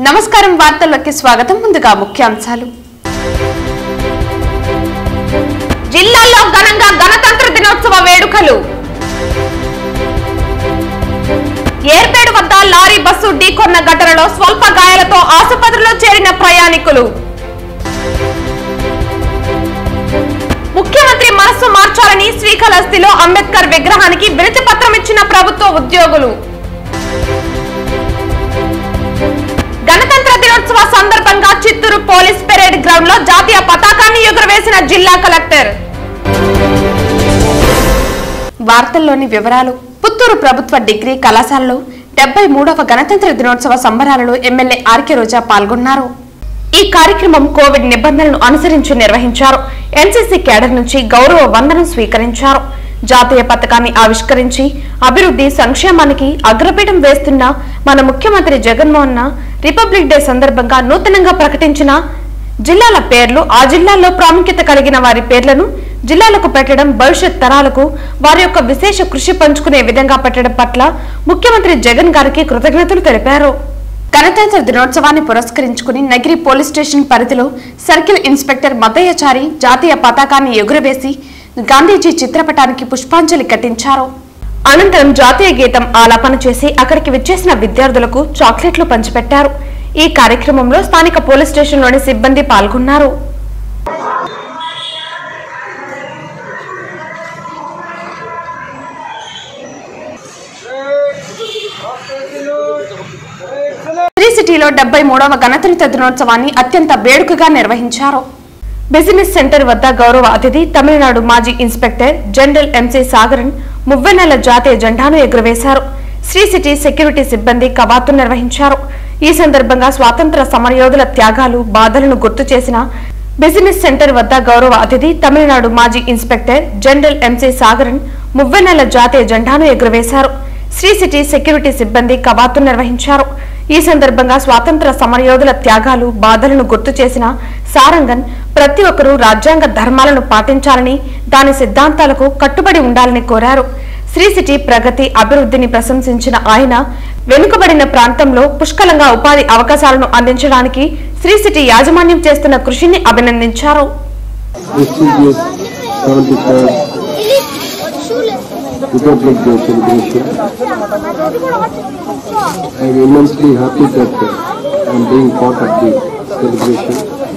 నమస్కారం వార్తల్లోకి స్వాగతం ముందుగా ముఖ్యాంశాలు జిల్లాల్లో ఘనంగా గణతంత్ర దినోత్సవ వేడుకలు ఏర్పేడు వద్ద లారీ బస్సు ఢీకొన్న ఘటనలో స్వల్ప గాయాలతో ఆసుపత్రిలో చేరిన ప్రయాణికులు ముఖ్యమంత్రి మనస్సు మార్చాలని శ్రీకాళహస్తిలో అంబేద్కర్ విగ్రహానికి వినతి పత్రం ఇచ్చిన ప్రభుత్వ ఉద్యోగులు గణతంత్ర దినోత్సవ సందర్భంగా చిత్తూరు పోలీస్ పెరేడ్ గ్రౌండ్ లో జాతీయ పతాకాన్ని ఎగురవేసిన జిల్లా కలెక్టర్ వార్తల్లోని వివరాలు పుత్తూరు ప్రభుత్వ డిగ్రీ కళాశాలలో డెబ్బై మూడవ గణతంత్ర దినోత్సవ సంబరాలలో ఎమ్మెల్యే ఆర్కే రోజా పాల్గొన్నారు ఈ కార్యక్రమం కోవిడ్ నిబంధనలను అనుసరించి నిర్వహించారు ఎన్సీసీ కేడర్ నుంచి గౌరవ వందనం స్వీకరించారు జాతీయ పథకాన్ని ఆవిష్కరించి అభివృద్ధి సంక్షేమానికి అగ్రపీఠం వేస్తున్న మన ముఖ్యమంత్రి జగన్మోహన్ రిపబ్లిక్ డే సందర్భంగా నూతనంగా ప్రకటించిన జిల్లాల పేర్లు ఆ జిల్లాల్లో ప్రాముఖ్యత కలిగిన వారి పేర్లను జిల్లాలకు పెట్టడం భవిష్యత్ తరాలకు వారి యొక్క విశేష కృషి పంచుకునే విధంగా పెట్టడం పట్ల ముఖ్యమంత్రి జగన్ గారికి కృతజ్ఞతలు తెలిపారు గణతంత్ర దినోత్సవాన్ని పురస్కరించుకుని నగిరి పోలీస్ స్టేషన్ పరిధిలో సర్కిల్ ఇన్స్పెక్టర్ మద్దయ్యచారి జాతీయ పతాకాన్ని ఎగురవేసి గాంధీజీ చిత్రపటానికి పుష్పాంజలి ఘటించారు అనంతరం జాతీయ గీతం ఆలాపన చేసి అక్కడికి విచ్చేసిన విద్యార్థులకు చాక్లెట్లు పంచిపెట్టారు ఈ కార్యక్రమంలో స్థానిక పోలీస్ స్టేషన్లోని సిబ్బంది పాల్గొన్నారు శ్రీ సిటీలో డెబ్బై మూడవ గణతంత్ర దినోత్సవాన్ని అత్యంత వేడుకగా నిర్వహించారు బిజినెస్ సెంటర్ వద్ద గౌరవ అతిథి తమిళనాడు మాజీ ఇన్స్పెక్టర్ జనరల్ ఎంసీ సాగరన్ మువ్వెన్నెల జాతీయ జెండాను ఎగురవేశారు శ్రీ సిటీ సెక్యూరిటీ సిబ్బంది కవాతు నిర్వహించారు ఈ సందర్భంగా స్వాతంత్ర సమరయోధుల త్యాగాలు బాధలను గుర్తు చేసిన బిజినెస్ సెంటర్ వద్ద గౌరవ అతిథి తమిళనాడు మాజీ ఇన్స్పెక్టర్ జనరల్ ఎంసీ సాగరన్ మువ్వెన్నెల జాతీయ జెండాను ఎగురవేశారు శ్రీ సిటీ సెక్యూరిటీ సిబ్బంది కవాతు నిర్వహించారు ఈ సందర్భంగా స్వాతంత్ర సమరయోధుల త్యాగాలు బాధలను గుర్తు చేసిన సారంగన్ ప్రతి ఒక్కరూ రాజ్యాంగ ధర్మాలను పాటించాలని దాని సిద్ధాంతాలకు కట్టుబడి ఉండాలని కోరారు శ్రీ సిటీ ప్రగతి అభివృద్ధిని ప్రశంసించిన ఆయన వెనుకబడిన ప్రాంతంలో పుష్కలంగా ఉపాధి అవకాశాలను అందించడానికి శ్రీ సిటీ యాజమాన్యం చేస్తున్న కృషిని అభినందించారు prestigious 73rd Republic Day celebration. I am immensely happy that uh, I am being part of the celebration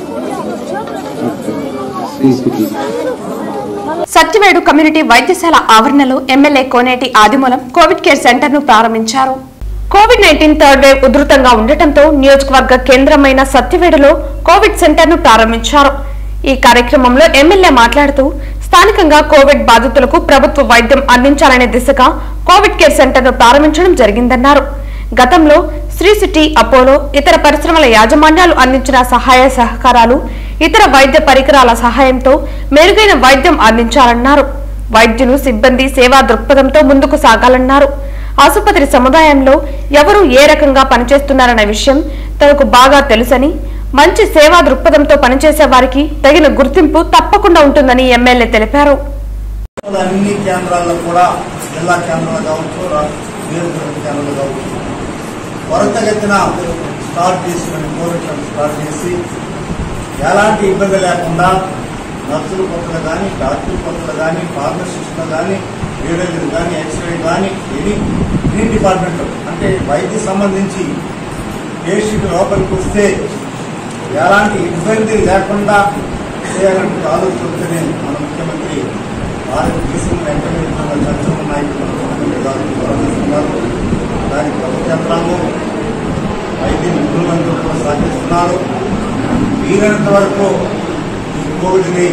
at uh, Sri City. Satyavedu community వైద్యశాల ఆవరణలో MLA Koneti Adimulam covid care centre ను ప్రారంభించారు కోవిడ్ నైన్టీన్ థర్డ్ వేవ్ ఉధృతంగా ఉండటంతో నియోజకవర్గ కేంద్రమైన సత్యవేడులో Covid centre ను ప్రారంభించారు ఈ కార్యక్రమంలో ఎమ్మెల్యే మాట్లాడుతూ స్థానికంగా కోవిడ్ బాధితులకు ప్రభుత్వ వైద్యం అందించాలనే దిశగా కోవిడ్ కేర్ సెంటర్ ను ప్రారంభించడం జరిగిందన్నారు గతంలో శ్రీ సిటీ అపోలో ఇతర పరిశ్రమల యాజమాన్యాలు అందించిన సహాయ సహకారాలు ఇతర వైద్య పరికరాల సహాయంతో మెరుగైన వైద్యం అందించాలన్నారు వైద్యులు సిబ్బంది సేవా దృక్పథంతో ముందుకు సాగాలన్నారు ఆసుపత్రి సముదాయంలో ఎవరు ఏ రకంగా పనిచేస్తున్నారన్న విషయం తనకు బాగా తెలుసని మంచి సేవా దృక్పథంతో పనిచేసే వారికి తగిన గుర్తింపు తప్పకుండా ఉంటుందని ఎమ్మెల్యే తెలిపారు అన్ని కేంద్రాల్లో కూడా జిల్లా కేంద్రాలు కావచ్చు రా- నియోజకవర్గ కేంద్రాలు కావచ్చు త్వరితగతిన స్టార్ట్ చేసుకుని కోవిడ్ స్టార్ట్ చేసి ఎలాంటి ఇబ్బంది లేకుండా నర్సులు కొత్తలు కానీ డాక్టర్ కొత్తలు కానీ ఫార్మసిస్టులు కానీ రేడియోలు కానీ ఎక్స్రే కానీ ఎనీ ఎనీ డిపార్ట్మెంట్ అంటే వైద్య సంబంధించి పేషెంట్ లోపలికి వస్తే ఎలాంటి ఇబ్బంది లేకుండా చేయాలంటే ఆలోచనతోనే మన ముఖ్యమంత్రి భారతదేశం వెంటనే మన చర్చలు నాయకులు ముఖ్యమంత్రి గారు ప్రారంభిస్తున్నారు దానికి ప్రభుత్వ యంత్రాంగం వైద్య నిపుణులందరూ కూడా సహకరిస్తున్నారు వీలైనంత వరకు ఈ కోవిడ్ని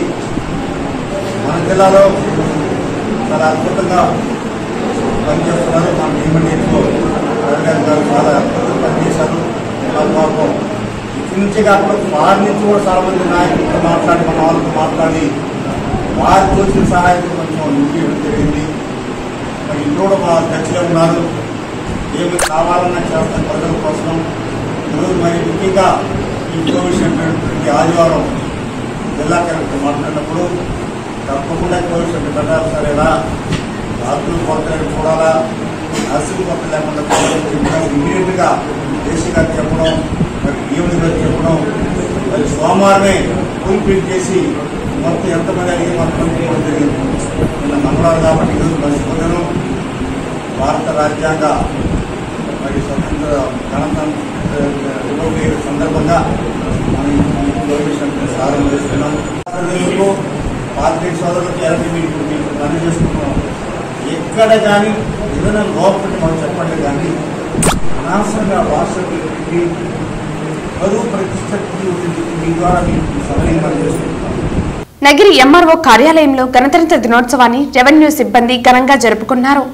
మన జిల్లాలో చాలా అద్భుతంగా పనిచేస్తున్నారు మన భీమనీటిలో రవిగారు గారు చాలా అద్భుతంగా పనిచేశారు ఇలా పాపం ఇక్కడి నుంచి కాకుండా వారి నుంచి కూడా చాలా మంది నాయకులతో మాట్లాడి మన వాళ్ళతో మాట్లాడి వారి తోచిన సహాయం కొంచెం నింపియడం జరిగింది మరి ఇంట్లో కూడా మా టచ్లో ఉన్నారు ఏమి కావాలన్నా చేస్తాం ప్రజల కోసం ఈరోజు మరి ముఖ్యంగా ఈ కోవిడ్ సెంటర్ ప్రతి ఆదివారం జిల్లా కలెక్టర్ మాట్లాడినప్పుడు తప్పకుండా కోవిడ్ సెంటర్ పెట్టాలి సరేనా డాక్టర్లు కొత్త చూడాలా నర్సులు కొత్త లేకుండా ఇమీడియట్ గా దేశీ గారు చెప్పడం మరి దేవుడి గారు చెప్పడం అది సోమవారమే ఫుల్ఫిల్ చేసి మొత్తం ఎంతమంది అడిగి మొత్తం చేయడం జరిగింది నిన్న మంగళవారం కాబట్టి ఈరోజు మర్చిపోతాను భారత రాజ్యాంగ మరి స్వతంత్ర గణతంత్ర రిపబ్లిక్ సందర్భంగా మనం ఈ ప్రొహిబిషన్ సారం చేస్తున్నాం సోదరులకు పాత్రిక సోదరులకు ఎలా మీకు మీకు పని చేసుకుంటున్నాం ఎక్కడ కానీ ఏదైనా లోపలి మనం చెప్పండి కానీ అనవసరంగా వాట్సాప్ చదువు ప్రతిష్టకి మీ ద్వారా మీకు సఫలీకరణ చేసుకుంటున్నాం నగిరి ఎంఆర్ఓ కార్యాలయంలో గణతంత్ర దినోత్సవాన్ని రెవెన్యూ సిబ్బంది ఘనంగా జరుపుకున్నారు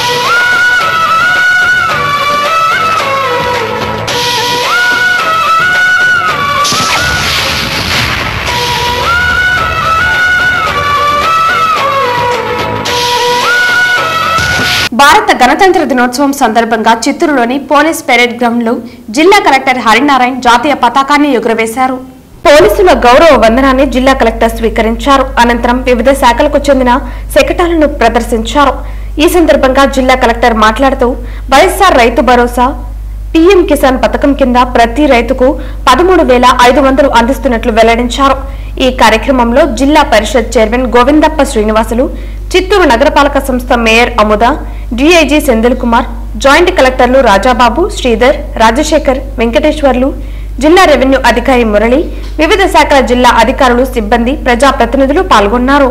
భారత గణతంత్ర దినోత్సవం సందర్భంగా చిత్తూరులోని పోలీస్ పెరేడ్ గ్రౌండ్ లో జిల్లా కలెక్టర్ హరినారాయణ జాతీయ పతాకాన్ని ఎగురవేశారు పోలీసుల గౌరవ వందనాన్ని జిల్లా కలెక్టర్ స్వీకరించారు అనంతరం వివిధ శాఖలకు చెందిన శకటాలను ప్రదర్శించారు ఈ సందర్భంగా జిల్లా కలెక్టర్ మాట్లాడుతూ వైఎస్ఆర్ రైతు భరోసా పీఎం కిసాన్ పథకం కింద ప్రతి రైతుకు పదమూడు వేల ఐదు వందలు అందిస్తున్నట్లు వెల్లడించారు ఈ కార్యక్రమంలో జిల్లా పరిషత్ చైర్మన్ గోవిందప్ప శ్రీనివాసులు చిత్తూరు నగరపాలక సంస్థ mayor Amuda DIG Sendil Kumar joint కలెక్టర్లు రాజాబాబు శ్రీధర్ రాజశేఖర్ వెంకటేశ్వర్లు జిల్లా రెవెన్యూ అధికారి మురళి వివిధ శాఖల జిల్లా అధికారులు సిబ్బంది ప్రజాప్రతినిధులు పాల్గొన్నారు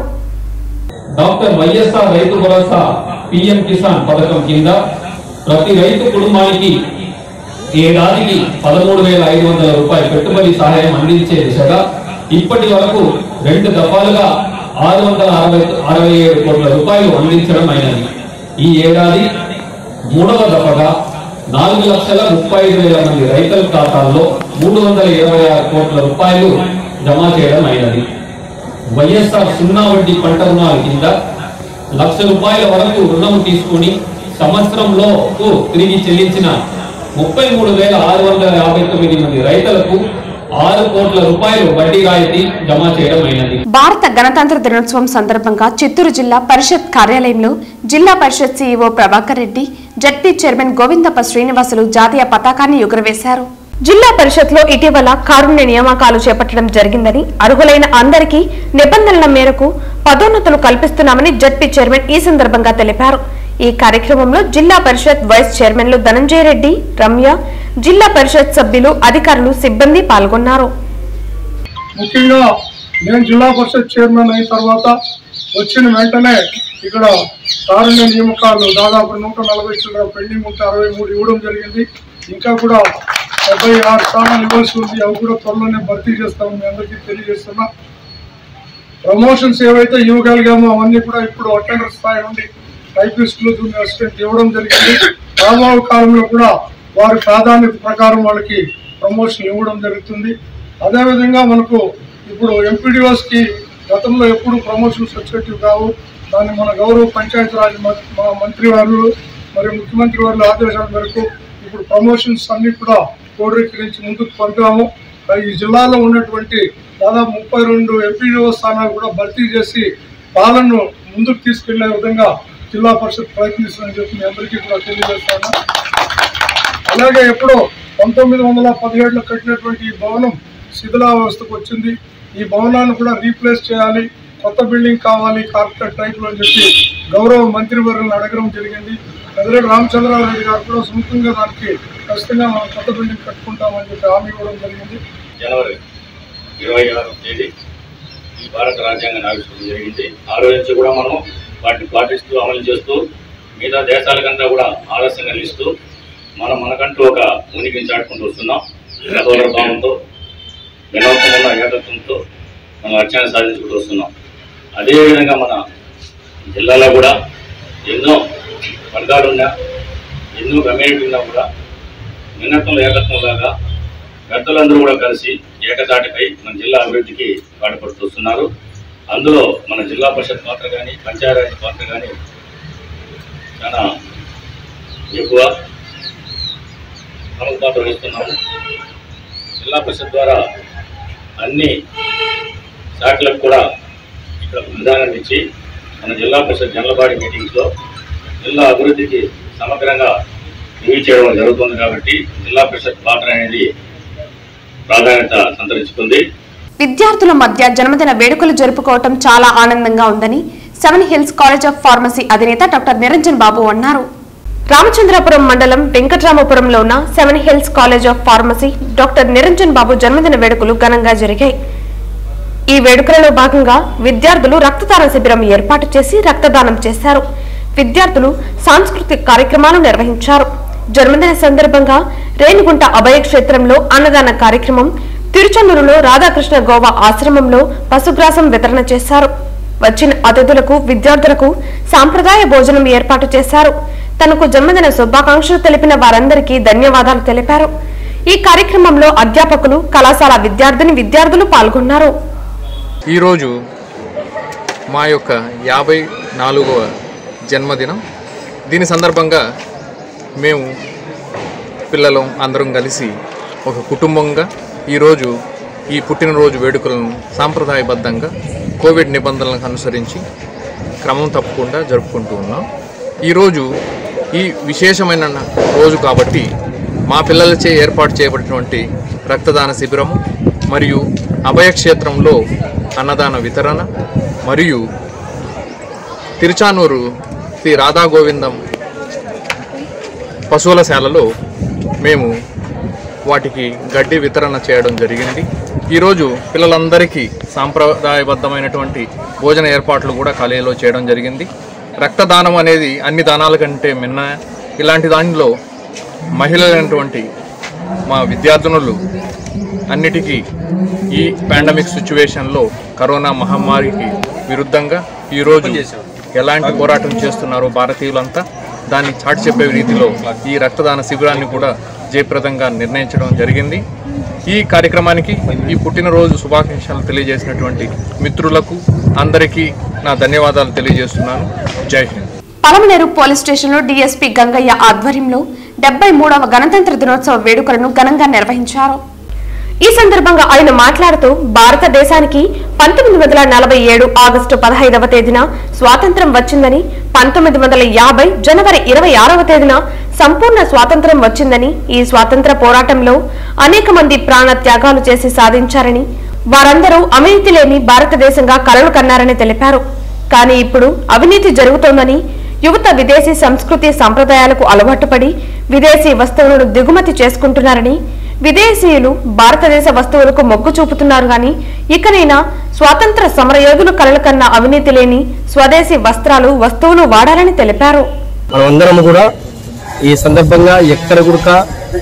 డాక్టర్ వైఎస్ఆర్ రైతు భరోసా పిఎం కిసాన్ పథకం కింద ప్రతి రైతు కుటుంబానికి ఏడాదికి పదమూడు వేల ఐదు వందల రూపాయల పెట్టుబడి సహాయం అందించే దిశగా ఇప్పటి వరకు రెండు దఫాలుగా ఆరు వందల అరవై అరవై ఏడు కోట్ల రూపాయలు అందించడం అయినది ఈ ఏడాది మూడవ దఫగా నాలుగు లక్షల ముప్పై ఐదు వేల మంది రైతుల ఖాతాల్లో మూడు వందల ఇరవై ఆరు కోట్ల రూపాయలు జమ చేయడం అయినది వైఎస్ఆర్ సున్నా వడ్డీ పంట రుణాల కింద లక్ష రూపాయల వరకు రుణం తీసుకుని సంవత్సరంలో తిరిగి చెల్లించిన ముప్పై మూడు వేల ఆరు వందల యాభై తొమ్మిది మంది రైతులకు ఆరు కోట్ల రూపాయలు వడ్డీ రాయితీ జమ చేయడం అయినది భారత గణతంత్ర దినోత్సవం సందర్భంగా చిత్తూరు జిల్లా పరిషత్ కార్యాలయంలో Zilla Parishad CEO Prabhakar Reddy ZP chairman Govindappa Srinivasulu జాతీయ పతాకాన్ని ఎగురవేశారు జిల్లా పరిషత్ లో ఇటీవల కారుణ్య నియామకాలు చేపట్టడం జరిగిందని అర్హులైన అందరికీ నిబంధనల మేరకు పదోన్నతులు కల్పిస్తున్నామని జడ్పీ చైర్మన్ ఈ సందర్భంగా తెలిపారు ఈ కార్యక్రమంలో జిల్లా పరిషత్ వైస్ చైర్మన్లు ధనంజయ రెడ్డి రమ్య జిల్లా పరిషత్ సభ్యులు అధికారులు సిబ్బంది పాల్గొన్నారు ముఖ్యంగా నేను జిల్లా పరిషత్ చైర్మన్ అయిన తర్వాత వచ్చిన వెంటనే ఇక్కడ కారుణ్య నియామకాలు దాదాపు నూట నలభై చిల్లర పెండింగ్ ఉంటే అరవై మూడు ఇవ్వడం జరిగింది ఇంకా కూడా డెబ్బై ఆరు స్థానాలు ఇవ్వాల్సి ఉంది అవి కూడా త్వరలోనే భర్తీ చేస్తామని మీ అందరికీ తెలియజేస్తున్నా ప్రమోషన్స్ ఏవైతే ఇవ్వగలిగామో అవన్నీ కూడా ఇప్పుడు అటెండర్ స్థాయి నుండి టైపిస్టులు జూనియర్ అసిస్టెంట్ ఇవ్వడం జరిగింది రాబోయే కాలంలో కూడా వారి ప్రాధాన్యత ప్రకారం వాళ్ళకి ప్రమోషన్ ఇవ్వడం జరుగుతుంది అదేవిధంగా మనకు ఇప్పుడు ఎంపీడీఓస్ కి గతంలో ఎప్పుడు ప్రమోషన్స్ వచ్చేటివి కావు దాన్ని మన గౌరవ పంచాయతీరాజ్ మ- మా మంత్రి వారు మరియు ముఖ్యమంత్రి వారి ఆదేశాల మేరకు ఇప్పుడు ప్రమోషన్స్ అన్ని కూడా కోడరీకరించి ముందుకు పంపాము ఈ జిల్లాలో ఉన్నటువంటి దాదాపు ముప్పై రెండు ఎంపీడీఓ స్థానాలు కూడా భర్తీ చేసి పాలనను ముందుకు తీసుకెళ్లే విధంగా జిల్లా పరిషత్ ప్రయత్నిస్తుందని చెప్పి మీ అందరికీ కూడా తెలియజేస్తాను అలాగే ఎప్పుడో పంతొమ్మిది వందల పదిహేడులో కట్టినటువంటి ఈ భవనం శిథిలావస్థకు వచ్చింది ఈ భవనాన్ని కూడా రీప్లేస్ చేయాలి కొత్త బిల్డింగ్ కావాలి కార్పొరేట్ టైప్లో అని చెప్పి గౌరవ మంత్రివర్యులను అడగడం జరిగింది పెద్దరెడ్డి రామచంద్రారెడ్డి గారు కూడా సొంతంగా దానికి ఖచ్చితంగా మనం కొత్త బిల్డింగ్ కట్టుకుంటామని చెప్పి హామీ ఇవ్వడం జరిగింది జనవరి ఇరవై ఆరవ తేదీ ఈ భారత రాజ్యాంగాన్ని ఆవిష్కరణ జరిగింది ఆ రోజు నుంచి కూడా మనం వాటిని పాటిస్తూ అమలు చేస్తూ మిగతా దేశాలకంతా కూడా ఆదర్శంగా నిలుస్తూ మనం మనకంటూ ఒక ఉనికిని చాటుకుంటూ వస్తున్నాం సహోదర భావంతో వినోదమున్న ఏకత్వంతో మనం లక్ష్యాన్ని సాధించుకుంటూ వస్తున్నాం అదేవిధంగా మన జిల్లాలో కూడా ఎన్నో వర్గాలున్నా ఎన్నో కమ్యూనిటీ ఉన్నా కూడా వినత్వంలో ఏకత్వం లాగా పెద్దలందరూ కూడా కలిసి ఏకతాటిపై మన జిల్లా అభివృద్ధికి పాటుపడుతున్నారు అందులో మన జిల్లా పరిషత్ పాత్ర కానీ పంచాయతీ పాత్ర కానీ చాలా ఎక్కువ ప్రముఖ పాత్ర వహిస్తున్నాము జిల్లా పరిషత్ ద్వారా అన్ని శాఖలకు కూడా ఇక్కడ విధానం ఇచ్చి మన జిల్లా పరిషత్ జనరల్ బాడీ మీటింగ్స్లో జిల్లా అభివృద్ధికి సమగ్రంగా రివ్యూ చేయడం జరుగుతుంది కాబట్టి జిల్లా పరిషత్ పాత్ర అనేది ప్రాధాన్యత సంతరించుకుంది విద్యార్థుల మధ్య జన్మదిన వేడుకలు జరుపుకోవటం చాలా ఆనందంగా ఉందని Seven Hills College of Pharmacy అధినేత డాక్టర్ నిరంజన్ బాబు అన్నారు రామచంద్రపురం మండలం వెంకట్రామపురంలో ఉన్న Seven Hills College of Pharmacy doctor Niranjan Babu జన్మదిన వేడుకలు ఘనంగా జరిగాయి ఈ వేడుకలలో భాగంగా విద్యార్థులు రక్తదాన శిబిరం ఏర్పాటు చేసి రక్తదానం చేశారు విద్యార్థులు సాంస్కృతిక కార్యక్రమాలు నిర్వహించారు జన్మదిన సందర్భంగా రేణిగుంట అభయ క్షేత్రంలో అన్నదాన కార్యక్రమం తిరుచందూరులో రాధాకృష్ణ గోవా ఆశ్రమంలో పశుగ్రాసం వితరణ చేశారు వచ్చిన అతిథులకు విద్యార్థులకు సాంప్రదాయ భోజనం ఏర్పాటు చేశారు తనకు జన్మదిన శుభాకాంక్షలు తెలిపిన వారందరికీ ధన్యవాదాలు తెలిపారు ఈ కార్యక్రమంలో అధ్యాపకులు కళాశాల విద్యార్థిని విద్యార్థులు పాల్గొన్నారు ఈరోజు మా యొక్క యాభై నాలుగవ జన్మదినం దీని సందర్భంగా మేము పిల్లలం అందరం కలిసి ఒక కుటుంబంగా ఈరోజు ఈ పుట్టినరోజు వేడుకలను సాంప్రదాయబద్ధంగా కోవిడ్ నిబంధనలకు అనుసరించి క్రమం తప్పకుండా జరుపుకుంటూ ఉన్నాం ఈరోజు ఈ విశేషమైన రోజు కాబట్టి మా పిల్లలచే ఏర్పాటు చేయబడినటువంటి రక్తదాన శిబిరము మరియు అభయక్షేత్రంలో అన్నదాన వితరణ మరియు తిరుచానూరు శ్రీ రాధా గోవిందం పశువుల శాలలో మేము వాటికి గడ్డి వితరణ చేయడం జరిగింది ఈరోజు పిల్లలందరికీ సాంప్రదాయబద్ధమైనటువంటి భోజన ఏర్పాట్లు కూడా కాలేజీలో చేయడం జరిగింది రక్తదానం అనేది అన్ని దానాల కంటే మిన్న ఇలాంటి దానిలో మహిళలైనటువంటి మా విద్యార్థినులు అన్నిటికీ ఈ పాండమిక్ సిచ్యువేషన్లో కరోనా మహమ్మారికి విరుద్ధంగా ఈరోజు ఎలాంటి పోరాటం చేస్తున్నారో భారతీయులంతా దాన్ని చాటి చెప్పే రీతిలో ఈ రక్తదాన శిబిరాన్ని కూడా జయప్రదంగా నిర్ణయించడం జరిగింది ఈ కార్యక్రమానికి ఈ పుట్టినరోజు శుభాకాంక్షలు తెలియజేసినటువంటి మిత్రులకు అందరికీ నా ధన్యవాదాలు తెలియజేస్తున్నాను జై హింద్ పలమనేరు పోలీస్ స్టేషన్లో డీఎస్పీ గంగయ్య ఆధ్వర్యంలో డెబ్బై మూడవ గణతంత్ర దినోత్సవ వేడుకలను ఘనంగా నిర్వహించారు ఈ సందర్భంగా ఆయన మాట్లాడుతూ భారతదేశానికి పంతొమ్మిది వందల నలభై ఏడు ఆగస్టు పదహైదవ తేదీన స్వాతంత్రం వచ్చిందని పంతొమ్మిది వందల యాభై జనవరి ఇరవై ఆరవ తేదీన సంపూర్ణ స్వాతంత్రం వచ్చిందని ఈ స్వాతంత్ర పోరాటంలో అనేక మంది ప్రాణ త్యాగాలు చేసి సాధించారని వారందరూ అవినీతి లేని భారతదేశంగా కలలు కన్నారని తెలిపారు కానీ ఇప్పుడు అవినీతి జరుగుతోందని యువత విదేశీ సంస్కృతి సంప్రదాయాలకు అలవాటుపడి విదేశీ వస్తువులను దిగుమతి చేసుకుంటున్నారని విదేశీయులు భారతదేశ వస్తువులకు మొగ్గు చూపుతున్నారు గాని ఇకనైనా స్వాతంత్ర సమరయోధులు కలలు కన్న అవినీతి లేని స్వదేశీ వస్త్రాలు వస్తువులు వాడాలని తెలిపారు మనమందరం కూడా ఈ సందర్భంగా ఎక్కడ కూడా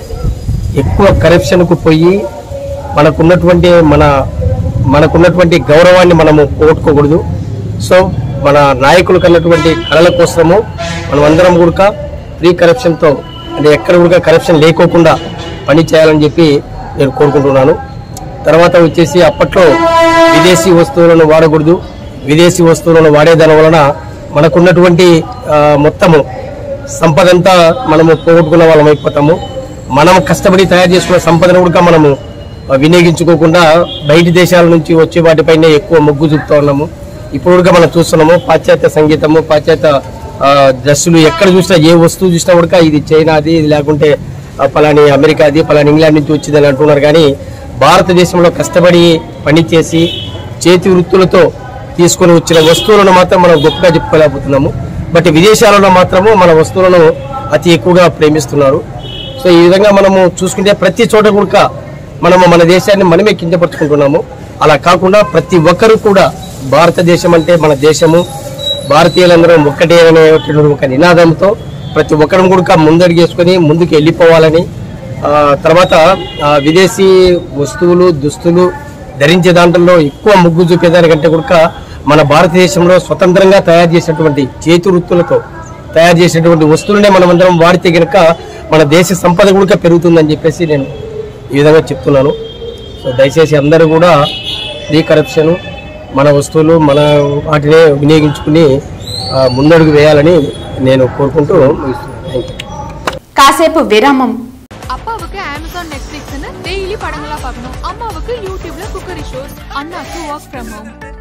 ఎక్కువ కరప్షన్కు పోయి మనకున్నటువంటి మన మనకున్నటువంటి గౌరవాన్ని మనము పోగొట్టుకోకూడదు సో మన నాయకులకు అన్నటువంటి కళల కోసము మనం అందరం కూడా ఫ్రీ కరప్షన్తో అంటే ఎక్కడ కూడా కరప్షన్ లేకోకుండా పని చేయాలని చెప్పి నేను కోరుకుంటున్నాను తర్వాత వచ్చేసి అప్పట్లో విదేశీ వస్తువులను వాడకూడదు విదేశీ వస్తువులను వాడేదాని వలన మనకున్నటువంటి ఆ, మొత్తము సంపదంతా మనము పోగొట్టుకున్న వాళ్ళం అయిపోతాము మనం కష్టపడి తయారు చేసుకున్న సంపదను కూడా మనము ఆ, వినియోగించుకోకుండా బయటి దేశాల నుంచి వచ్చే వాటిపైనే ఎక్కువ మొగ్గు చూపుతా ఉన్నాము ఇప్పుడు కూడా మనం చూస్తున్నాము పాశ్చాత్య సంగీతము పాశ్చాత్య ఆ, డ్రెస్సులు ఎక్కడ చూసినా ఏ వస్తువు చూసినా కూడా ఇది చైనాది ఇది లేకుంటే ఆ, పలాని అమెరికాది పలాని ఇంగ్లాండ్ నుంచి వచ్చిందని అంటున్నారు కానీ భారతదేశంలో కష్టపడి పని చేసి చేతి వృత్తులతో తీసుకొని వచ్చిన వస్తువులను మాత్రం మనం గొప్పగా చెప్పుకోలేకపోతున్నాము బట్ విదేశాలలో మాత్రము మన వస్తువులను అతి ఎక్కువగా ప్రేమిస్తున్నారు సో ఈ విధంగా మనము చూసుకుంటే ప్రతి చోట కూడా మనము మన దేశాన్ని మనమే కించపరుచుకుంటున్నాము అలా కాకుండా ప్రతి ఒక్కరు కూడా భారతదేశం అంటే మన దేశము భారతీయులందరం ఒక్కటే అనేటువంటి ఒక నినాదంతో ప్రతి ఒక్కరం కూడా ముందడిగేసుకొని ముందుకు వెళ్ళిపోవాలని ఆ, తర్వాత ఆ, విదేశీ వస్తువులు దుస్తులు ధరించే దాంట్లో ఎక్కువ ముగ్గు చూపేదానికంటే కూడా మన భారతదేశంలో స్వతంత్రంగా తయారు చేసినటువంటి చేతి వృత్తులతో తయారు చేసినటువంటి వస్తువులనే మనమందరం వాడితే గనక మన దేశ సంపద కూడా పెరుగుతుందని చెప్పేసి నేను ఈ విధంగా చెప్తున్నాను సో దయచేసి అందరూ కూడా ఫ్రీ కరప్షన్ మన వస్తువులు మన వాటినే వినియోగించుకుని ఆ, ముందడుగు వేయాలని నేను కోరుకుంటూ ముగిస్తున్నాను థ్యాంక్ యూ కాసేపు విరామం அப்பாவுக்கு அமேசான் நெட்ஃபிளிக்ஸ்னு டெய்லி படங்களா பார்க்கணும் அம்மாவுக்கு யூடியூப்ல குக்கரி ஷோஸ் அண்ணாக்கு ஒர்க் ஃப்ரம் ஹோம்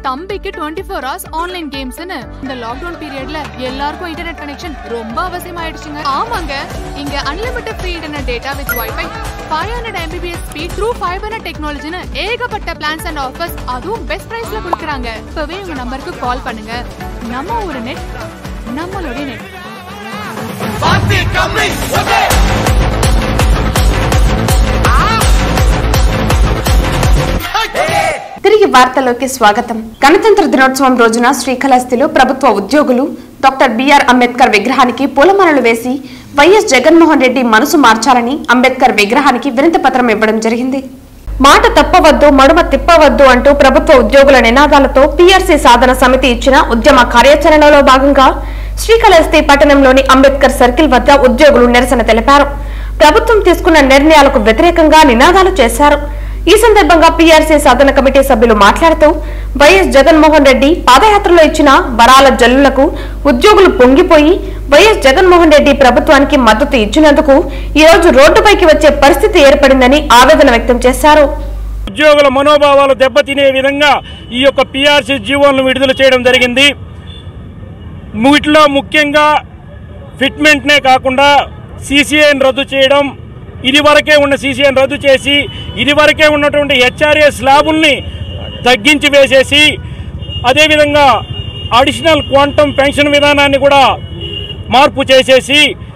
தம்பிக்கு டுவெண்ட்டி ஃபோர் ஹவர்ஸ் ஆன்லைன் கேம்ஸ்னு இந்த லாக்டவுன் பீரியட்ல எல்லாருக்கும் இன்டர்நெட் கனெக்ஷன் ரொம்ப அவசியமாயிடுச்சுங்க ஆமாங்க இங்க unlimited free internet data with wifi five hundred Mbps speed through fibre டெக்னாலஜின்னு ஏகப்பட்ட பிளான்ஸ் அண்ட் ஆஃபர்ஸ் அதுவும் பெஸ்ட் பிரைஸ்ல கொடுக்குறாங்க இப்பவே உங்க நம்பருக்கு கால் பண்ணுங்க நம்ம ஒரு நெட் நம்மளுடைய நெட் తిరిగి వార్తల్లోకి స్వాగతం గణతంత్ర దినోత్సవం రోజున శ్రీకాళహస్తిలో ప్రభుత్వ ఉద్యోగులు డాక్టర్ బిఆర్ అంబేద్కర్ విగ్రహానికి పూలమాలలు వేసి వైఎస్ జగన్మోహన్ రెడ్డి మనసు మార్చాలని అంబేద్కర్ విగ్రహానికి వినతి పత్రం ఇవ్వడం జరిగింది మాట తప్పవద్దు మడుమ తిప్పవద్దు అంటూ ప్రభుత్వ ఉద్యోగుల నినాదాలతో పీఆర్సీ సాధన సమితి ఇచ్చిన ఉద్యమ కార్యాచరణలో భాగంగా శ్రీకాళహస్తి పట్టణంలోని అంబేద్కర్ సర్కిల్ వద్ద ఉద్యోగులు నిరసన తెలిపారు ప్రభుత్వం తీసుకున్న నిర్ణయాలకు వ్యతిరేకంగా నినాదాలు చేశారు ఈ సందర్భంగా పీఆర్సీ సాధన కమిటీ సభ్యులు మాట్లాడుతూ వైఎస్ జగన్మోహన్ రెడ్డి పాదయాత్రలో ఇచ్చిన వరాల జల్లులకు ఉద్యోగులు పొంగిపోయి వైఎస్ జగన్మోహన్ రెడ్డి ప్రభుత్వానికి మద్దతు ఇచ్చినందుకు ఈ రోజు రోడ్డుపైకి వచ్చే పరిస్థితి ఏర్పడిందని ఆవేదన వ్యక్తం చేశారు ఉద్యోగుల మనోభావాలు దెబ్బతినే విధంగా ఈ యొక్క పిఆర్సీ జీవోలను విడుదల చేయడం జరిగింది వీటిలో ముఖ్యంగా ఫిట్మెంట్నే కాకుండా సీసీఐని రద్దు చేయడం ఇది వరకే ఉన్న సీసీఐని రద్దు చేసి ఇది వరకే ఉన్నటువంటి హెచ్ఆర్ఏ స్లాబుల్ని తగ్గించి వేసేసి అదేవిధంగా అడిషనల్ క్వాంటమ్ పెన్షన్ విధానాన్ని కూడా మార్పు చేసేసి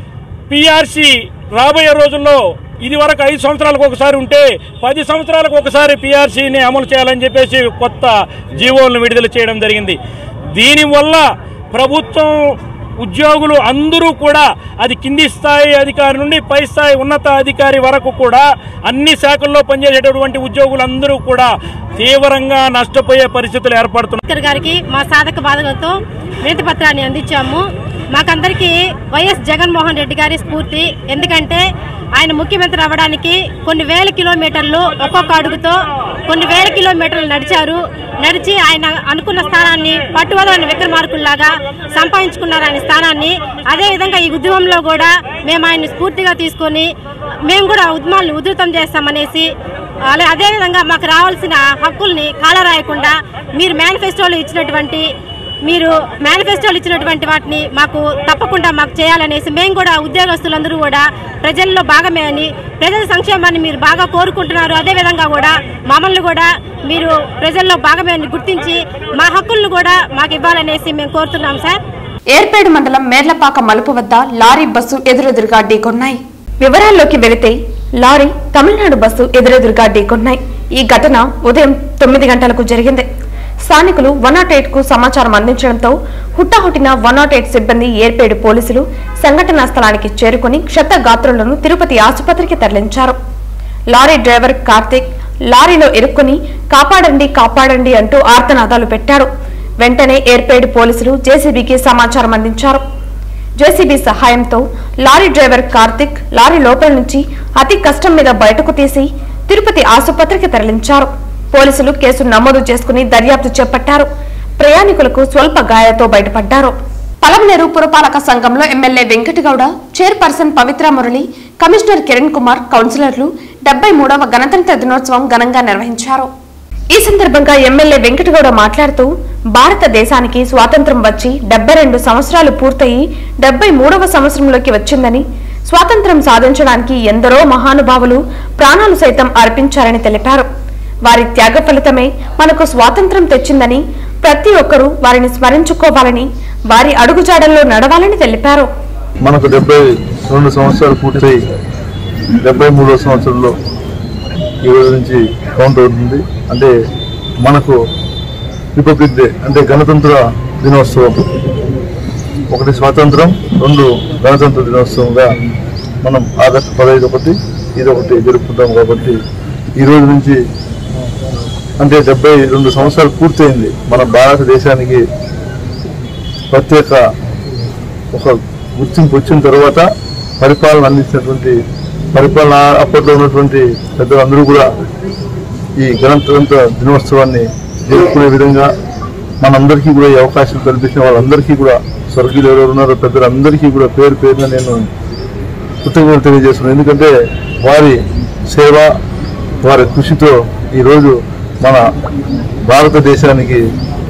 పిఆర్సి రాబోయే రోజుల్లో ఇది వరకు ఐదు సంవత్సరాలకు ఒకసారి ఉంటే పది సంవత్సరాలకు ఒకసారి పిఆర్సీని అమలు చేయాలని చెప్పేసి కొత్త జీవోలను విడుదల చేయడం జరిగింది దీనివల్ల ప్రభుత్వం ఉద్యోగులు అందరూ కూడా అది కింది స్థాయి అధికారి నుండి పై స్థాయి ఉన్నత అధికారి వరకు కూడా అన్ని శాఖల్లో పనిచేసేటటువంటి ఉద్యోగులందరూ కూడా తీవ్రంగా నష్టపోయే పరిస్థితులు ఏర్పడుతున్నాయి అంబేద్కర్ గారికి మా సాధక బాధలతో వినతి పత్రాన్ని అందించాము మాకందరికీ వైఎస్ జగన్మోహన్ రెడ్డి గారి స్ఫూర్తి ఎందుకంటే ఆయన ముఖ్యమంత్రి అవ్వడానికి కొన్ని వేల కిలోమీటర్లు ఒక్కొక్క అడుగుతో కొన్ని వేల కిలోమీటర్లు నడిచారు నడిచి ఆయన అనుకున్న స్థానాన్ని పట్టువదలని విక్రమార్కుల్లాగా సంపాదించుకున్నారు ఆయన స్థానాన్ని అదేవిధంగా ఈ ఉద్యమంలో కూడా మేము ఆయన్ని స్ఫూర్తిగా తీసుకొని మేము కూడా ఉద్యమాలను ఉధృతం చేస్తామనేసి అలా అదేవిధంగా మాకు రావాల్సిన హక్కుల్ని కాలరాయకుండా మీరు మేనిఫెస్టోలో ఇచ్చినటువంటి మీరు మేనిఫెస్టోలు ఇచ్చినటువంటి వాటిని మాకు తప్పకుండా మాకు చేయాలనేసి మేము కూడా ఉద్యోగస్తులందరూ కూడా ప్రజల్లో భాగమే అని ప్రజల సంక్షేమాన్ని మీరు బాగా కోరుకుంటున్నారు అదేవిధంగా కూడా మమ్మల్ని కూడా మీరు ప్రజల్లో భాగమే అని గుర్తించి మా హక్కులను కూడా మాకు ఇవ్వాలనేసి మేము కోరుతున్నాం సార్ ఏర్పేడు మండలం మేర్లపాక మలుపు వద్ద లారీ బస్సు ఎదురెదురుగా ఢీకొన్నాయి వివరాల్లోకి వెళితే లారీ తమిళనాడు బస్సు ఎదురెదురుగా ఢీకొన్నాయి ఈ ఘటన ఉదయం తొమ్మిది గంటలకు జరిగింది స్థానికులు వన్ నాట్ ఎయిట్ కు సమాచారం అందించడంతో హుటాహుటిన వన్ నాట్ ఎయిట్ సిబ్బంది ఏర్పేడు పోలీసులు సంఘటనా స్థలానికి చేరుకుని క్షతగాత్రులను తిరుపతి ఆసుపత్రికి తరలించారు లారీ డ్రైవర్ కార్తీక్ లారీలో ఇరుక్కుని కాపాడండి కాపాడండి అంటూ ఆర్తనాదాలు పెట్టాడు వెంటనే ఏర్పేడు పోలీసులు జేసీబీకి సమాచారం అందించారు జేసీబీ సహాయంతో లారీ డ్రైవర్ కార్తిక్ లారీ లోపల నుంచి అతి కష్టం మీద బయటకు తీసి తిరుపతి ఆసుపత్రికి తరలించారు పోలీసులు కేసు నమోదు చేసుకుని దర్యాప్తు చేపట్టారు ప్రయాణికులకు స్వల్ప గాయాలతో బయటపడ్డారు పలమనేరు పురపాలక సంఘంలో MLA Venkatagowda chairperson Pavitra Murali commissioner Kiran Kumar కౌన్సిలర్లు డెబ్బై మూడవ గణతంత్ర దినోత్సవం ఘనంగా నిర్వహించారు ఈ సందర్భంగా ఎమ్మెల్యే వెంకటగౌడ మాట్లాడుతూ భారతదేశానికి స్వాతంత్రం వచ్చి డెబ్బై రెండు సంవత్సరాలు పూర్తయి డెబ్బై మూడవ సంవత్సరంలోకి వచ్చిందని స్వాతంత్రం సాధించడానికి ఎందరో మహానుభావులు ప్రాణాలు సైతం అర్పించారని తెలిపారు వారి త్యాగ ఫలితమే మనకు స్వాతంత్రం తెచ్చిందని ప్రతి ఒక్కరూ వారిని స్మరించుకోవాలని వారి అడుగుజాడల్లో నడవాలని తెలిపారు మనకు డెబ్బై రెండు సంవత్సరాలు పూర్తయి డెబ్బై మూడో సంవత్సరంలో ఈ రోజు నుంచి కౌంట్ అవుతుంది అంటే మనకు రిపబ్లిక్ డే అంటే గణతంత్ర దినోత్సవం ఒకటి స్వాతంత్రం రెండు గణతంత్ర దినోత్సవంగా మనం ఆగస్టు పదహైదు ఒకటి ఇది ఒకటి జరుపుకుంటాం కాబట్టి ఈ రోజు నుంచి అంటే డెబ్బై రెండు సంవత్సరాలు పూర్తయింది మన భారతదేశానికి ప్రత్యేక ఒక గుర్తింపు వచ్చిన తర్వాత పరిపాలన అందించినటువంటి పరిపాలన అప్పట్లో ఉన్నటువంటి పెద్దలందరూ కూడా ఈ గణతంత్ర దినోత్సవాన్ని జరుపుకునే విధంగా మనందరికీ కూడా ఈ అవకాశం కల్పించిన వాళ్ళందరికీ కూడా స్వర్గీయులు ఎవరెవరు ఉన్నారో పెద్దలందరికీ కూడా పేరు పేరున నేను కృతజ్ఞతలు తెలియజేస్తున్నాను ఎందుకంటే వారి సేవ వారి కృషితో ఈరోజు మన భారతదేశానికి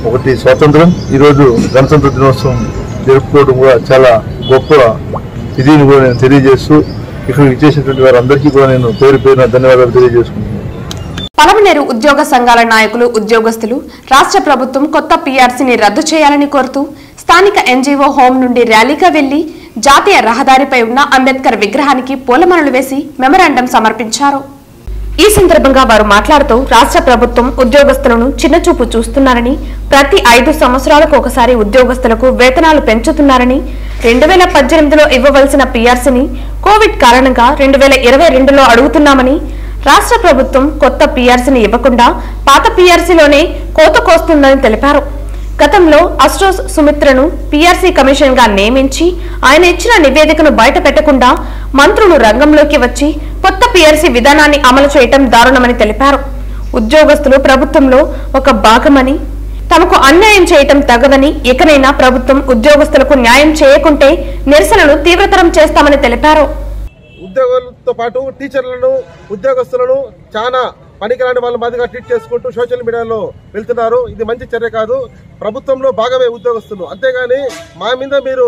ఒకటి స్వాతంత్రం ఈరోజు గణతంత్ర దినోత్సవం జరుపుకోవడం కూడా చాలా గొప్ప ఇదిని కూడా నేను తెలియజేస్తూ ఇక్కడికి ఇచ్చేసినటువంటి వారందరికీ కూడా నేను పేరు పేరున ధన్యవాదాలు తెలియజేసుకుంటున్నాను పలమనేరు ఉద్యోగ సంఘాల నాయకులు ఉద్యోగస్తులు రాష్ట్ర ప్రభుత్వం కొత్త పీఆర్సీని రద్దు చేయాలని కోరుతూ స్థానిక ఎన్జీఓ హోం నుండి ర్యాలీగా వెళ్లి జాతీయ రహదారిపై ఉన్న అంబేద్కర్ విగ్రహానికి పూలమాలలు వేసి మెమరాండం సమర్పించారు ఈ సందర్భంగా వారు మాట్లాడుతూ రాష్ట్ర ప్రభుత్వం ఉద్యోగస్తులను చిన్నచూపు చూస్తున్నారని ప్రతి ఐదు సంవత్సరాలకు ఒకసారి ఉద్యోగస్తులకు వేతనాలు పెంచుతున్నారని రెండు వేల పద్దెనిమిదిలో ఇవ్వవలసిన పీఆర్సీని కోవిడ్ కారణంగా రెండు వేల ఇరవై రెండులో అడుగుతున్నామని రాష్ట్ర ప్రభుత్వం కొత్త పీఆర్సీని ఇవ్వకుండా పాత పీఆర్సీలోనే కోత కోస్తుందని తెలిపారు గతంలో అస్ట్రోస్ సుమిత్రను పీఆర్సీ కమిషన్ గా నియమించి ఆయన ఇచ్చిన నివేదికను బయట పెట్టకుండా మంత్రులు రంగంలోకి వచ్చి కొత్త పీఆర్సీ విధానాన్ని అమలు చేయటం దారుణమని తెలిపారు ఉద్యోగస్తులు ప్రభుత్వంలో ఒక భాగమని తమకు అన్యాయం చేయటం తగదని ఇకనైనా ప్రభుత్వం ఉద్యోగస్తులకు న్యాయం చేయకుంటే నిరసనలు తీవ్రతరం చేస్తామని తెలిపారు ఉద్యోగులతో పాటు టీచర్లను ఉద్యోగస్తులను చాలా పనికిరాని వాళ్ళ మాదిరిగా ట్రీట్ చేసుకుంటూ సోషల్ మీడియాలో వెళ్తున్నారు ఇది మంచి చర్య కాదు ప్రభుత్వంలో భాగమే ఉద్యోగస్తులు అంతేగాని మా మీద మీరు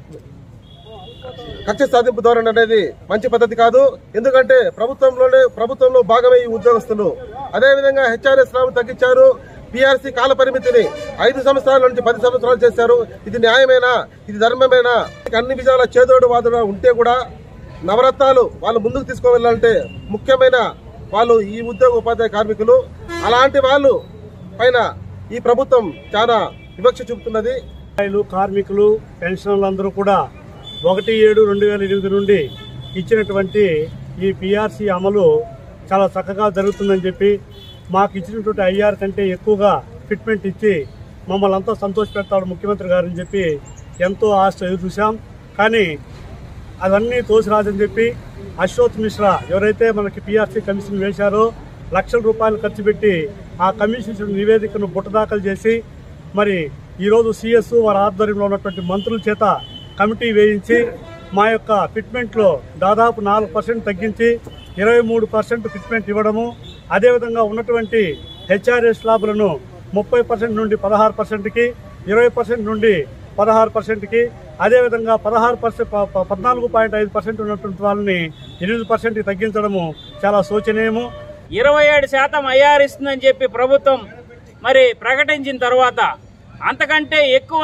కక్ష సాధింపు ధోరణి అనేది మంచి పద్ధతి కాదు ఎందుకంటే ప్రభుత్వంలోనే ప్రభుత్వంలో భాగమే ఈ ఉద్యోగస్తులు అదేవిధంగా హెచ్ఆర్ఎస్ రావు తగ్గించారు పిఆర్సీ కాల పరిమితిని ఐదు సంవత్సరాల నుంచి పది సంవత్సరాలు చేశారు ఇది న్యాయమేనా ఇది ధర్మమేనా అన్ని విధాల చేదోడు వాదుడు ఉంటే కూడా నవరత్నాలు వాళ్ళు ముందుకు తీసుకువెళ్ళాలంటే ముఖ్యమైన వాళ్ళు ఈ ఉద్యోగ ఉపాధ్యాయ కార్మికులు అలాంటి వాళ్ళు పైన ఈ ప్రభుత్వం చాలా వివక్ష చూపుతున్నది ఉపాధ్యాయులు, కార్మికులు పెన్షనర్లందరూ కూడా ఒకటి ఏడు రెండు వేల ఎనిమిది నుండి ఇచ్చినటువంటి ఈ పిఆర్సీ అమలు చాలా చక్కగా జరుగుతుందని చెప్పి మాకు ఇచ్చినటువంటి ఐఆర్ కంటే ఎక్కువగా ఫిట్మెంట్ ఇచ్చి మమ్మల్ని అంతా సంతోష పెడతాడు ముఖ్యమంత్రి గారని చెప్పి ఎంతో ఆశ ఎదురు చూసాం కానీ అవన్నీ తోసిరాదని చెప్పి అశోక్ మిశ్రా ఎవరైతే మనకి పిఆర్సీ కమిషన్ వేశారో లక్షల రూపాయలు ఖర్చు పెట్టి ఆ కమిషన్ నివేదికను బుట్టదాఖలు చేసి మరి ఈరోజు సిఎస్ వారి ఆధ్వర్యంలో ఉన్నటువంటి మంత్రుల చేత కమిటీ వేయించి మా యొక్క ఫిట్మెంట్లో దాదాపు నాలుగు పర్సెంట్ తగ్గించి ఇరవై మూడు పర్సెంట్ ఫిట్మెంట్ ఇవ్వడము అదేవిధంగా ఉన్నటువంటి హెచ్ఆర్ఎస్ స్లాబులను ముప్పై పర్సెంట్ నుండి పదహారు పర్సెంట్కి ఇరవై పర్సెంట్ నుండి పదహారు పర్సెంట్కి అదేవిధంగా పదహారు పర్సెంట్ పద్నాలుగు పాయింట్ ఐదు పర్సెంట్ ఉన్నటువంటి వాళ్ళని ఎనిమిది పర్సెంట్కి తగ్గించడము చాలా శోచనీయము ఇరవై ఏడు శాతం ఐఆర్ ఇస్తుందని చెప్పి ప్రభుత్వం మరి ప్రకటించిన తర్వాత అంతకంటే ఎక్కువ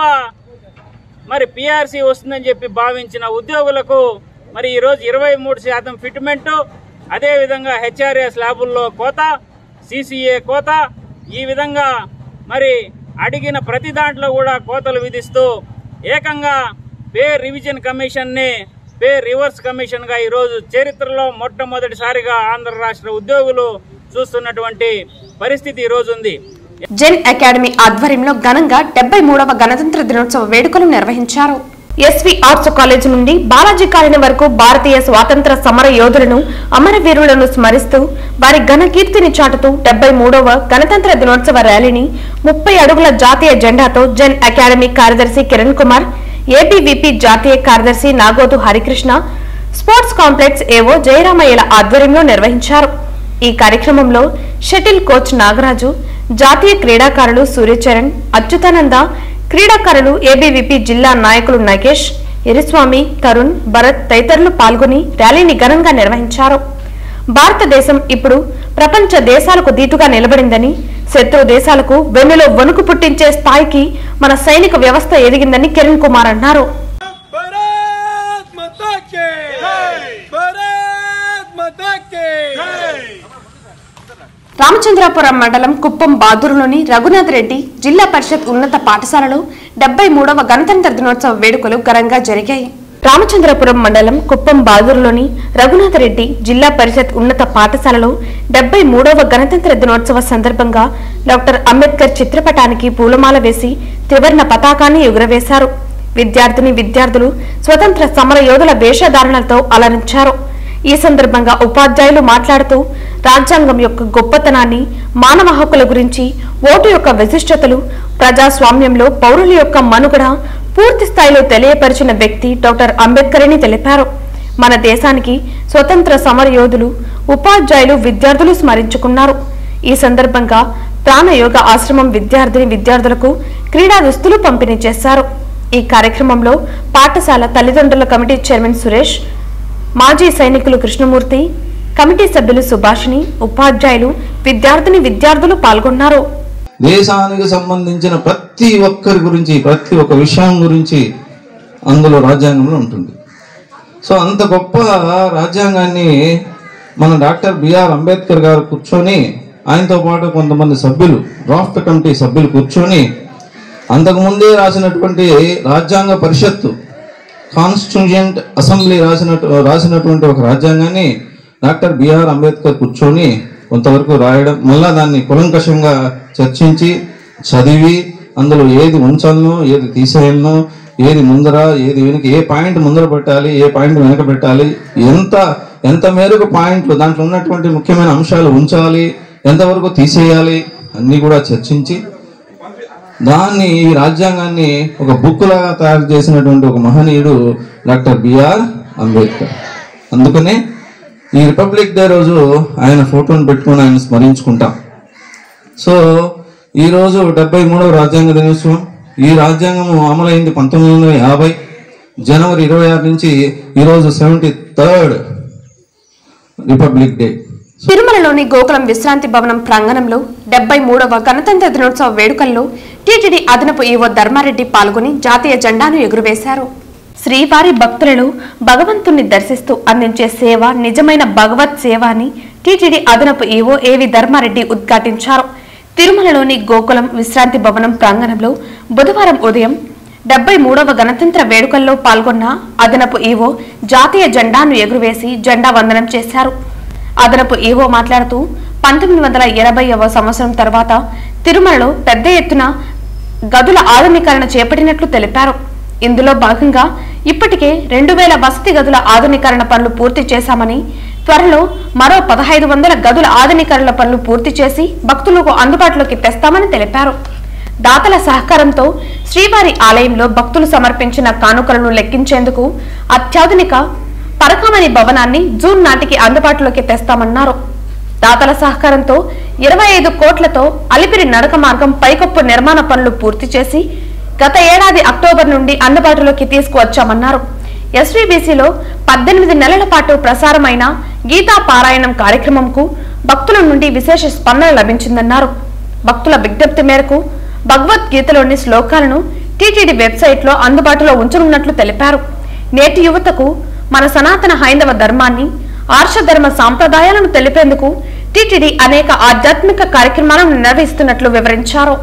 మరి పిఆర్సీ వస్తుందని చెప్పి భావించిన ఉద్యోగులకు మరి ఈరోజు ఇరవై మూడు శాతం ఫిట్మెంట్ అదేవిధంగా హెచ్ఆర్ఎస్ ల్యాబుల్లో కోత సిసిఏ కోత ఈ విధంగా మరి అడిగిన ప్రతి దాంట్లో కూడా కోతలు విధిస్తూ ఏకంగా పే రివిజన్ కమిషన్ని పే రివర్స్ కమిషన్ గా ఈరోజు చరిత్రలో మొట్టమొదటిసారిగా ఆంధ్ర రాష్ట్ర ఉద్యోగులు చూస్తున్నటువంటి పరిస్థితి ఈ రోజు ఉంది జెన్ అకాడమీ ఆధ్వర్యంలో ఘనంగా డెబ్బై మూడవ గణతంత్ర దినోత్సవ వేడుకలు నిర్వహించారు ఎస్వి ఆర్ట్స్ కాలేజ్ నుండి బాలాజీ కాలనీ వరకు భారతీయ స్వాతంత్ర సమర యోధులను అమరవీరులను స్మరిస్తూ వారి ఘన కీర్తిని చాటుతూ డెబ్బై మూడవ గణతంత్ర దినోత్సవ ర్యాలీని ముప్పై అడుగుల జాతీయ జెండాతో జెన్ అకాడమీ కార్యదర్శి కిరణ్ కుమార్ ఏబీవీపీ జాతీయ కార్యదర్శి నాగోతు హరికృష్ణ స్పోర్ట్స్ కాంప్లెక్స్ ఏవో జయరామయ్యల ఆధ్వర్యంలో నిర్వహించారు ఈ కార్యక్రమంలో షటిల్ కోచ్ నాగరాజు జాతీయ క్రీడాకారులు సూర్యచరణ్ అచ్యుతానంద క్రీడాకారులు ఏబీవీపీ జిల్లా నాయకులు నగేష్ ఎరిస్వామి తరుణ్ భరత్ తదితరులు పాల్గొని ర్యాలీని ఘనంగా నిర్వహించారు భారతదేశం ఇప్పుడు ప్రపంచ దేశాలకు దీటుగా నిలబడిందని శత్రు దేశాలకు వెన్నులో వణుకు పుట్టించే స్థాయికి మన సైనిక వ్యవస్థ ఎదిగిందని కిరణ్ కుమార్ అన్నారు రామచంద్రాపురం మండలం కుప్పం బాదూరులోని రఘునాథ్ రెడ్డి జిల్లా పరిషత్ ఉన్నత పాఠశాలలో డెబ్బై మూడవ గణతంత్ర దినోత్సవ వేడుకలు ఘనంగా జరిగాయి రామచంద్రపురం మండలం కుప్పం బాదూరులోని రఘునాథ్ రెడ్డి జిల్లా పరిషత్ ఉన్నత పాఠశాలలో డెబ్బై మూడవ గణతంత్ర దినోత్సవ సందర్భంగా డాక్టర్ అంబేద్కర్ చిత్రపటానికి పూలమాల వేసి త్రివర్ణ పతాకాన్ని ఎగురవేశారు విద్యార్థిని విద్యార్థులు స్వతంత్ర సమర యోధుల వేషధారణలతో అలరించారు ఈ సందర్భంగా ఉపాధ్యాయులు మాట్లాడుతూ రాజ్యాంగం యొక్క గొప్పతనాన్ని మానవ హక్కుల గురించి ఓటు యొక్క విశిష్టతలు ప్రజాస్వామ్యంలో పౌరుల యొక్క మనుగడ పూర్తి స్థాయిలో తెలియపరిచిన వ్యక్తి డాక్టర్ అంబేద్కర్ అని తెలిపారు మన దేశానికి స్వతంత్ర సమర యోధులు ఉపాధ్యాయులు విద్యార్థులు స్మరించుకున్నారు ఈ సందర్భంగా ప్రాణయోగ ఆశ్రమం విద్యార్థిని విద్యార్థులకు క్రీడా దుస్తులు పంపిణీ చేశారు ఈ కార్యక్రమంలో పాఠశాల తల్లిదండ్రుల కమిటీ చైర్మన్ సురేష్ మాజీ సైనికులు కృష్ణమూర్తి కమిటీ సభ్యులు సుభాషిణి ఉపాధ్యాయులు విద్యార్థిని విద్యార్థులు పాల్గొన్నారు దేశానికి సంబంధించిన ప్రతి ఒక్కరి గురించి ప్రతి ఒక్క విషయం గురించి అందులో రాజ్యాంగంలో ఉంటుంది సో అంత గొప్ప రాజ్యాంగాన్ని మన డాక్టర్ బిఆర్ అంబేద్కర్ గారు కూర్చొని ఆయనతో పాటు కొంతమంది సభ్యులు డ్రాఫ్ట్ కమిటీ సభ్యులు కూర్చొని అంతకుముందే రాసినటువంటి రాజ్యాంగ పరిషత్తు కాన్స్టిట్యూషంట్ అసెంబ్లీ రాసినట్టు రాసినటువంటి ఒక రాజ్యాంగాన్ని డాక్టర్ బిఆర్ అంబేద్కర్ కూర్చొని కొంతవరకు రాయడం మళ్ళా దాన్ని కులంకషంగా చర్చించి చదివి అందులో ఏది ఉంచాలనో ఏది తీసేయాలనో ఏది ముందర ఏది వెనుక ఏ పాయింట్ ముందర పెట్టాలి ఏ పాయింట్ వెనక పెట్టాలి ఎంత ఎంత మేరకు పాయింట్లు దాంట్లో ఉన్నటువంటి ముఖ్యమైన అంశాలు ఉంచాలి ఎంతవరకు తీసేయాలి అన్నీ కూడా చర్చించి దాన్ని ఈ రాజ్యాంగాన్ని ఒక బుక్ లాగా తయారు చేసినటువంటి ఒక మహనీయుడు డాక్టర్ బిఆర్ అంబేద్కర్ అందుకనే ఈ రిపబ్లిక్ డే రోజు ఆయన ఫోటోను పెట్టుకొని ఆయన స్మరించుకుంటాం సో ఈ రోజు డెబ్బై మూడవ రాజ్యాంగ దినోత్సవం ఈ రాజ్యాంగం అమలైంది పంతొమ్మిది వందల యాభై జనవరి ఇరవై ఆరు నుంచి ఈరోజు సెవెంటీ థర్డ్ రిపబ్లిక్ డే తిరుమలలోని గోకులం విశ్రాంతి భవనం ప్రాంగణంలో డెబ్బై మూడవ గణతంత్ర దినోత్సవ వేడుకల్లో టీటీడీ అదనపు ఈవో ధర్మారెడ్డి పాల్గొని జాతీయ జెండాను ఎగురవేశారు శ్రీవారి భక్తులను భగవంతుణ్ణి దర్శిస్తూ అందించే సేవ నిజమైన భగవత్ సేవ అని టీటీడీ అదనపు ఈవో ఏవి ధర్మారెడ్డి ఉద్ఘాటించారు తిరుమలలోని గోకులం విశ్రాంతి భవనం ప్రాంగణంలో బుధవారం ఉదయం డెబ్బై మూడవ గణతంత్ర వేడుకల్లో పాల్గొన్న అదనపు ఈవో జాతీయ జెండాను ఎగురవేసి జెండా వందనం చేశారు అదనపు ఈవో మాట్లాడుతూ పంతొమ్మిది వందల ఎనభైవ సంవత్సరం తర్వాత తిరుమలలో పెద్ద ఎత్తున గదుల ఆధునీకరణ చేపట్టినట్లు తెలిపారు ఇందులో భాగంగా ఇప్పటికే రెండు వేల వసతి గదుల ఆధునీకరణ పనులు పూర్తి చేశామని త్వరలో మరో పదహైదు వందల గదుల ఆధునీకరణ పనులు పూర్తి చేసి భక్తులకు అందుబాటులోకి తెస్తామని తెలిపారు దాతల సహకారంతో శ్రీవారి ఆలయంలో భక్తులు సమర్పించిన కానుకలను లెక్కించేందుకు అత్యాధునిక పరకామణి భవనాన్ని జూన్ నాటికి అందుబాటులోకి తెస్తామన్నారు దాతల సహకారంతో ఇరవై ఐదు కోట్లతో అలిపిరి నడక మార్గం పైకప్పు నిర్మాణ పనులు పూర్తి చేసి గత ఏడాది అక్టోబర్ నుండి అందుబాటులోకి తీసుకువచ్చామన్నారు ఎస్వీబీసీలో పద్దెనిమిది నెలల పాటు ప్రసారమైన గీతా పారాయణం కార్యక్రమంకు భక్తుల నుండి విశేష స్పందన లభించిందన్నారు భక్తుల విజ్ఞప్తి మేరకు భగవద్గీతలోని శ్లోకాలను టీటీడీ వెబ్సైట్లో అందుబాటులో ఉంచనున్నట్లు తెలిపారు నేటి యువతకు మన సనాతన హైందవ ధర్మాన్ని ఆర్షధర్మ సాంప్రదాయాలను తెలిపేందుకు టీటీడీ అనేక ఆధ్యాత్మిక కార్యక్రమాలను నిర్వహిస్తున్నట్లు వివరించారు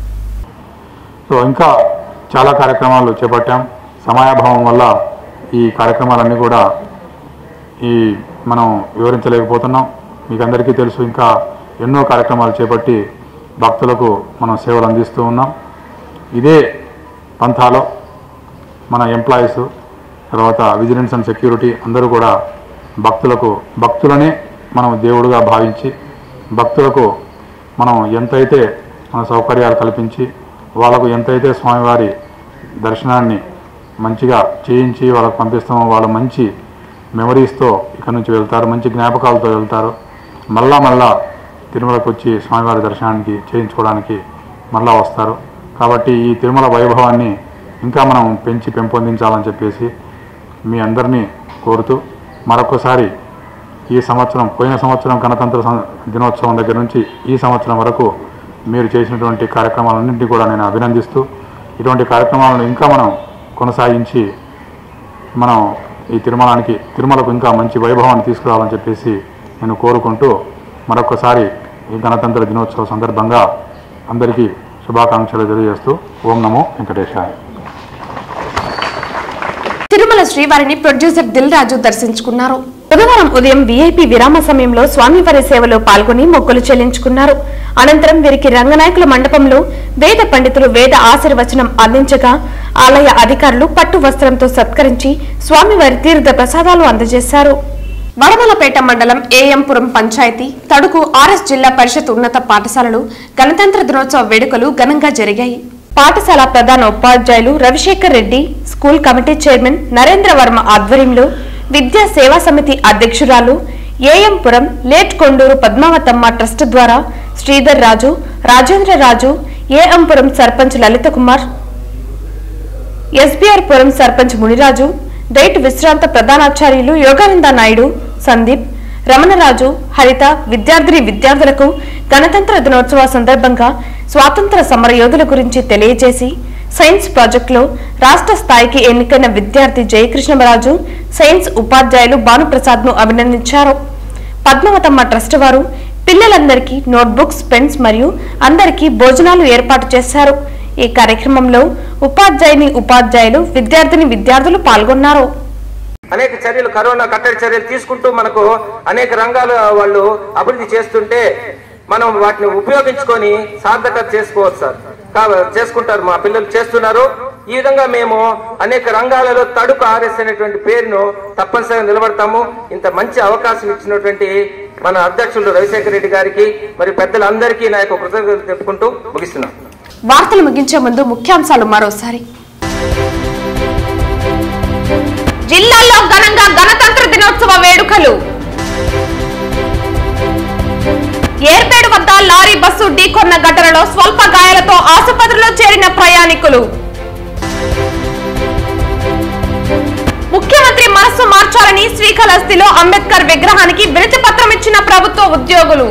సో ఇంకా చాలా కార్యక్రమాలు చేపట్టాం సమయాభావం వల్ల ఈ కార్యక్రమాలన్నీ కూడా ఈ మనం వివరించలేకపోతున్నాం మీకు అందరికీ తెలుసు ఇంకా ఎన్నో కార్యక్రమాలు చేపట్టి భక్తులకు మనం సేవలు అందిస్తూ ఉన్నాం ఇదే పంథాలో మన ఎంప్లాయీస్ తర్వాత విజిలెన్స్ అండ్ సెక్యూరిటీ అందరూ కూడా భక్తులకు భక్తులనే మనం దేవుడుగా భావించి భక్తులకు మనం ఎంతైతే మన సౌకర్యాలు కల్పించి వాళ్ళకు ఎంతైతే స్వామివారి దర్శనాన్ని మంచిగా చేయించి వాళ్ళకు పంపిస్తామో వాళ్ళు మంచి మెమరీస్తో ఇక్కడ నుంచి వెళ్తారు మంచి జ్ఞాపకాలతో వెళ్తారు మళ్ళా మళ్ళా తిరుమలకు వచ్చి స్వామివారి దర్శనానికి చేయించుకోవడానికి మళ్ళా వస్తారు కాబట్టి ఈ తిరుమల వైభవాన్ని ఇంకా మనం పెంచి పెంపొందించాలని చెప్పేసి మీ అందరినీ కోరుతూ మరొకసారి ఈ సంవత్సరం పోయిన సంవత్సరం గణతంత్ర సం- దినోత్సవం దగ్గర నుంచి ఈ సంవత్సరం వరకు మీరు చేసినటువంటి కార్యక్రమాలన్నింటినీ కూడా నేను అభినందిస్తూ ఇటువంటి కార్యక్రమాలను ఇంకా మనం కొనసాగించి మనం ఈ తిరుమలానికి తిరుమలకు ఇంకా మంచి వైభవాన్ని తీసుకురావాలని చెప్పేసి నేను కోరుకుంటూ మరొకసారి ఈ గణతంత్ర దినోత్సవ సందర్భంగా అందరికీ శుభాకాంక్షలు తెలియజేస్తూ ఓం నమో వెంకటేశాయ తిరుమల శ్రీవారిని ప్రొడ్యూసర్ దిల్ రాజు దర్శించుకున్నారు బుధవారం ఉదయం వీఐపీ విరామ సమయంలో స్వామివారి సేవలో పాల్గొని మొక్కులు చెల్లించుకున్నారు అనంతరం వీరికి రంగనాయకుల మండపంలో వేద పండితులు వేద ఆశీర్వచనం అందించగా ఆలయ అధికారులు పట్టు వస్త్రంతో సత్కరించి స్వామివారి తీర్థ ప్రసాదాలు అందజేశారు వడమలపేట మండలం ఏఎంపురం పంచాయతీ తడుకు ఆర్ఎస్ జిల్లా పరిషత్ ఉన్నత పాఠశాలలు గణతంత్ర దినోత్సవ వేడుకలు ఘనంగా జరిగాయి పాఠశాల ప్రధాన ఉపాధ్యాయులు Ravisekhar Reddy school committee chairman Narendra Varma ఆధ్వర్యంలో విద్యా సేవా సమితి అధ్యక్షురాలు ఏఎంపురం లేట్ కొండూరు పద్మావతమ్మ ట్రస్ట్ ద్వారా శ్రీధర్ రాజు రాజేంద్ర రాజు ఏఎంపురం సర్పంచ్ లలిత కుమార్ ఎస్బీఆర్ పురం సర్పంచ్ మునిరాజు డైట్ విశ్రాంత ప్రధానాచార్యులు యోగానంద నాయుడు సందీప్ రమణరాజు హరిత విద్యార్థిని విద్యార్థులకు గణతంత్ర దినోత్సవ సందర్భంగా స్వాతంత్ర సమరయోధుల గురించి తెలియజేసి సైన్స్ ప్రాజెక్టులో రాష్ట్ర స్థాయికి ఎన్నికైన విద్యార్థి జయకృష్ణరాజు సైన్స్ ఉపాధ్యాయులు భానుప్రసాద్ ను అభినందించారు పద్మావతమ్మ ట్రస్ట్ వారు పిల్లలందరికీ నోట్బుక్స్ పెన్స్ మరియు అందరికీ భోజనాలు ఏర్పాటు చేశారు ఈ కార్యక్రమంలో ఉపాధ్యాయుని ఉపాధ్యాయులు విద్యార్థిని విద్యార్థులు పాల్గొన్నారు అనేక చర్యలు కరోనా కట్టడి చర్యలు తీసుకుంటూ మనకు అనేక రంగాల వాళ్ళు అభివృద్ధి చేస్తుంటే మనం వాటిని ఉపయోగించుకొని సార్థకత చేసుకోవచ్చు సార్ కా- చేసుకుంటారు మా పిల్లలు చేస్తున్నారు ఈ విధంగా మేము అనేక రంగాలలో తడుకు ఆర్ఎస్ అనేటువంటి పేరును తప్పనిసరిగా నిలబడతాము ఇంత మంచి అవకాశం ఇచ్చినటువంటి మన అధ్యక్షులు రవిశేఖర రెడ్డి గారికి మరి పెద్దలందరికీ నా యొక్క కృతజ్ఞతలు చెప్పుకుంటూ ముగిస్తున్నాం వార్తలు ముగించే ముందు ముఖ్యాంశాలు మరోసారి జిల్లాల్లో ఘనంగా గణతంత్ర దినోత్సవ వేడుకలు ఏర్పేడు వద్ద లారీ బస్సు ఢీకొన్న ఘటనలో స్వల్ప గాయాలతో ఆసుపత్రిలో చేరిన ప్రయాణికులు ముఖ్యమంత్రి మనస్సు మార్చాలని శ్రీకాళహస్తిలో అంబేద్కర్ విగ్రహానికి వినతి పత్రం ఇచ్చిన ప్రభుత్వ ఉద్యోగులు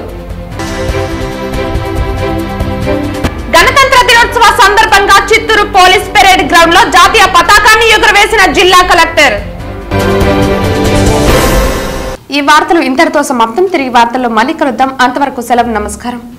గణతంత్ర దినోత్సవ సందర్భంగా చిత్తూరు పోలీస్ పెరేడ్ గ్రౌండ్ లో జాతీయ పతాకాన్ని ఎగురవేసిన జిల్లా కలెక్టర్ ఈ వార్తలు ఇంతటితో సమాప్తం తిరిగి వార్తల్లో మళ్ళీ కలుద్దాం అంతవరకు సెలవు నమస్కారం